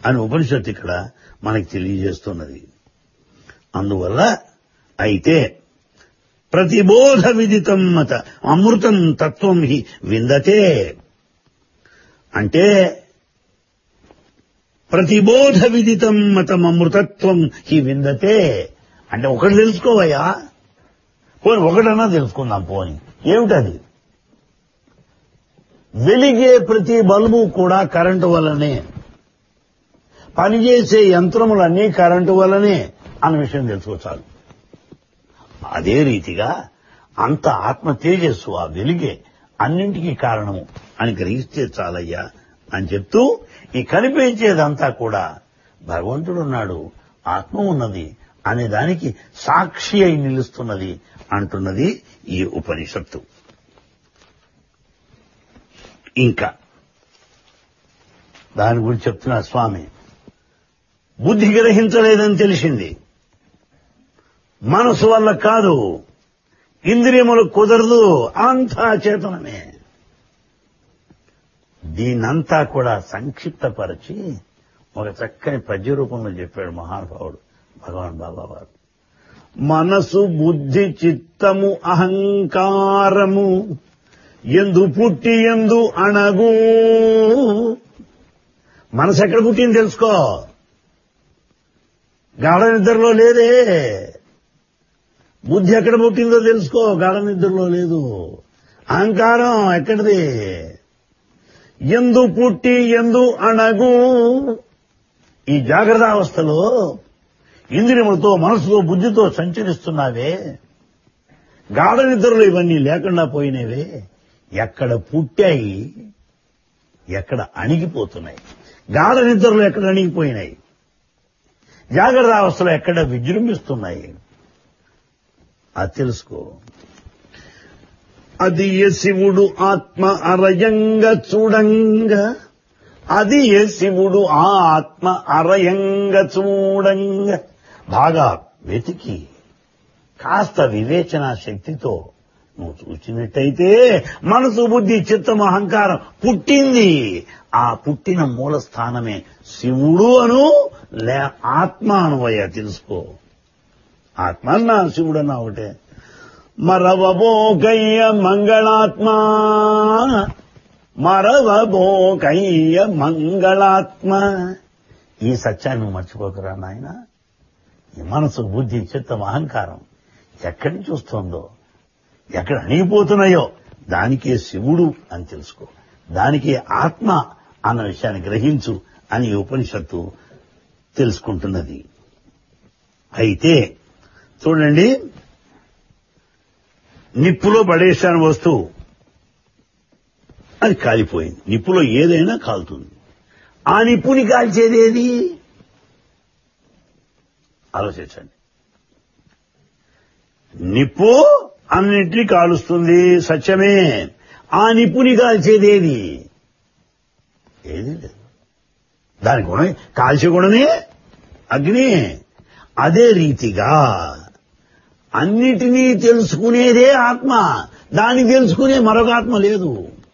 అని ఉపనిషత్తు ఇక్కడ మనకి తెలియజేస్తున్నది అందువల్ల అయితే ప్రతిబోధ విదితం మత అమృతం తత్వం హి విందతే అంటే ప్రతిబోధ విదితం మతం అమృతత్వం హి విందతే అంటే ఒకటి తెలుసుకోవయ్యా పోని ఒకటన్నా తెలుసుకుందాం పోని ఏమిటది వెలిగే ప్రతి బల్బు కూడా కరెంటు వల్లనే పనిచేసే యంత్రములన్నీ కరెంటు వల్లనే అన్న విషయం తెలుసుకోచాలు అదే రీతిగా అంత ఆత్మ తేజస్సు ఆ వెలిగే అన్నింటికీ కారణము అని గ్రహిస్తే చాలయ్యా అని చెప్తూ ఈ కనిపించేదంతా కూడా భగవంతుడున్నాడు ఆత్మ ఉన్నది అనే దానికి సాక్షి అయి నిలుస్తున్నది అంటున్నది ఈ ఉపనిషత్తు ఇంకా దాని గురించి చెప్తున్నా స్వామి బుద్ధి గ్రహించలేదని తెలిసింది మనసు వల్ల కాదు ఇంద్రియములు కుదరదు అంతా చేతనమే దీనంతా కూడా సంక్షిప్తపరిచి ఒక చక్కని పద్య రూపంలో చెప్పాడు మహానుభావుడు భగవాన్ బాబా వారు మనసు బుద్ధి చిత్తము అహంకారము ఎందు పుట్టి ఎందు అణగు మనసు ఎక్కడ పుట్టింది తెలుసుకో గాఢ నిద్రలో లేదే బుద్ధి ఎక్కడ పుట్టిందో తెలుసుకో గాఢ నిద్రలో లేదు అహంకారం ఎక్కడిది ఎందు పుట్టి ఎందు అణగు ఈ జాగ్రత్త అవస్థలో ఇంద్రియములతో మనసుతో బుద్ధితో సంచరిస్తున్నావే గాఢ నిద్రలో ఇవన్నీ లేకుండా పోయినవే ఎక్కడ పుట్టాయి ఎక్కడ అణిగిపోతున్నాయి గాఢ నిద్రలో ఎక్కడ అణిగిపోయినాయి జాగ్రత్త అవస్థలో ఎక్కడ విజృంభిస్తున్నాయి అది తెలుసుకో అది ఏ శివుడు ఆత్మ అరయంగ చూడంగా అది ఏ శివుడు ఆ ఆత్మ అరయంగ చూడంగా బాగా వెతికి కాస్త వివేచన శక్తితో నువ్వు చూసినట్టయితే మనసు బుద్ధి చిత్తం అహంకారం పుట్టింది ఆ పుట్టిన మూల స్థానమే శివుడు అను లే ఆత్మ అనువయ్యా తెలుసుకో ఆత్మ అన్నా శివుడు అన్నా ఒకటే మరవబోకయ్య మంగళాత్మ మరవబోకయ్య మంగళాత్మ ఈ సత్యాన్ని నువ్వు మర్చిపోకరా నాయన ఈ మనసు బుద్ధి చిత్తం అహంకారం ఎక్కడి నుంచి వస్తుందో ఎక్కడ అణిగిపోతున్నాయో దానికే శివుడు అని తెలుసుకో దానికే ఆత్మ అన్న విషయాన్ని గ్రహించు అని ఈ ఉపనిషత్తు తెలుసుకుంటున్నది అయితే చూడండి నిప్పులో పడేశాను వస్తువు అది కాలిపోయింది నిప్పులో ఏదైనా కాలుతుంది ఆ నిప్పుని కాల్చేది ఏది ఆలోచించండి నిప్పు అన్నింటినీ కాలుస్తుంది సత్యమే ఆ నిప్పుని కాల్చేది ఏది ఏది లేదు దాని గుణం కాల్చే గుణమే అగ్ని అదే రీతిగా అన్నిటినీ తెలుసుకునేదే ఆత్మ దాన్ని తెలుసుకునే మరొక ఆత్మ లేదు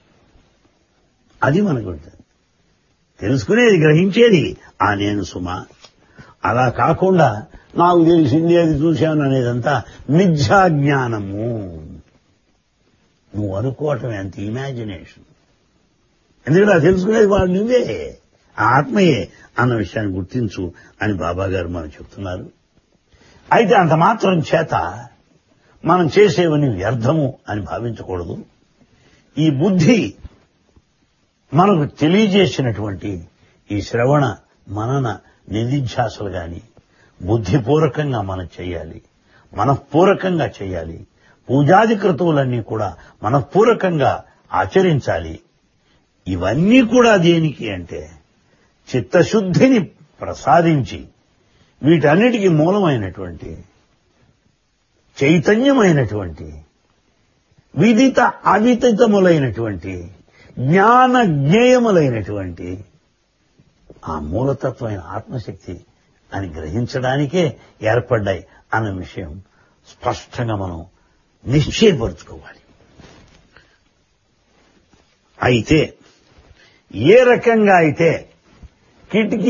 అది మనకు తెలుసుకునేది గ్రహించేది ఆ నేను సుమ అలా కాకుండా నాకు తెలిసింది అది చూశాను అనేదంతా మిథ్యా జ్ఞానము నువ్వు అనుకోవటం ఎంత ఇమాజినేషన్ ఎందుకంటే అది తెలుసుకునేది వాడు నువ్వే ఆ ఆత్మయే అన్న విషయాన్ని గుర్తించు అని బాబా గారు మనం చెప్తున్నారు అయితే అంత మాత్రం చేత మనం చేసేవని వ్యర్థము అని భావించకూడదు ఈ బుద్ధి మనకు తెలియజేసినటువంటి ఈ శ్రవణ మనన నిధిధ్యాసలు గాని బుద్ధిపూర్వకంగా మనం చేయాలి మనఃపూర్వకంగా చేయాలి పూజాది క్రతువులన్నీ కూడా మనఃపూర్వకంగా ఆచరించాలి ఇవన్నీ కూడా దేనికి అంటే చిత్తశుద్ధిని ప్రసాదించి వీటన్నిటికీ మూలమైనటువంటి చైతన్యమైనటువంటి విదిత అవిదితములైనటువంటి జ్ఞాన జ్ఞేయములైనటువంటి ఆ మూలతత్వమైన ఆత్మశక్తి అని గ్రహించడానికే ఏర్పడ్డాయి అన్న విషయం స్పష్టంగా మనం నిశ్చయపరుచుకోవాలి అయితే ఏ రకంగా అయితే కిటికీ